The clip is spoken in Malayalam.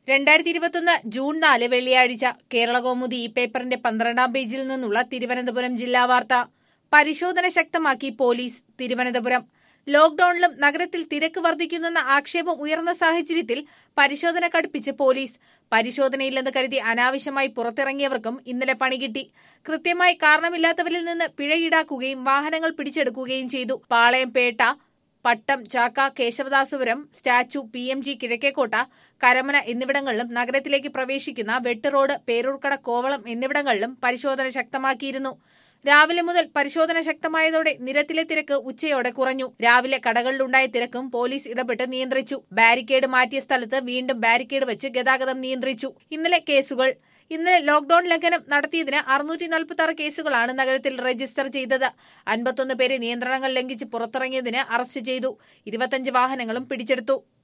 രണ്ടായിരത്തി ഇരുപത്തൊന്ന് ജൂൺ നാല് വെള്ളിയാഴ്ച കേരള കൗമുദി ഈ പേപ്പറിന്റെ പന്ത്രണ്ടാം പേജിൽ നിന്നുള്ള തിരുവനന്തപുരം ജില്ലാ വാർത്ത പരിശോധന ശക്തമാക്കി പോലീസ് തിരുവനന്തപുരം ലോക്ഡൌണിലും നഗരത്തിൽ തിരക്ക് വർദ്ധിക്കുന്നെന്ന ആക്ഷേപം ഉയർന്ന സാഹചര്യത്തിൽ പരിശോധന കടുപ്പിച്ച് പോലീസ് പരിശോധനയില്ലെന്ന് കരുതി അനാവശ്യമായി പുറത്തിറങ്ങിയവർക്കും ഇന്നലെ പണികിട്ടി കൃത്യമായി കാരണമില്ലാത്തവരിൽ നിന്ന് പിഴ ഈടാക്കുകയും വാഹനങ്ങൾ പിടിച്ചെടുക്കുകയും ചെയ്തു Palayam Pettah Pattom Chakka Kesavadasapuram statue P M G Kizhakkekotta Karamana എന്നിവിടങ്ങളിലും നഗരത്തിലേക്ക് പ്രവേശിക്കുന്ന വെട്ട് റോഡ് പേരൂർക്കട കോവളം എന്നിവിടങ്ങളിലും പരിശോധന ശക്തമാക്കിയിരുന്നു രാവിലെ മുതൽ പരിശോധന ശക്തമായതോടെ നിരത്തിലെ തിരക്ക് ഉച്ചയോടെ കുറഞ്ഞു രാവിലെ കടകളിലുണ്ടായ തിരക്കും പോലീസ് ഇടപെട്ട് നിയന്ത്രിച്ചു ബാരിക്കേഡ് മാറ്റിയ സ്ഥലത്ത് വീണ്ടും ബാരിക്കേഡ് വെച്ച് ഗതാഗതം നിയന്ത്രിച്ചു ഇന്നലെ കേസുകൾ ഇന്നലെ ലോക്ഡൌൺ ലംഘനം നടത്തിയതിന് അറുന്നൂറ്റി നാൽപ്പത്തി ആറ് കേസുകളാണ് നഗരത്തിൽ രജിസ്റ്റർ ചെയ്തത് അൻപത്തൊന്ന് പേരെ നിയന്ത്രണങ്ങൾ ലംഘിച്ച് പുറത്തിറങ്ങിയതിന് അറസ്റ്റ് ചെയ്തു ഇരുപത്തഞ്ച് വാഹനങ്ങളും പിടിച്ചെടുത്തു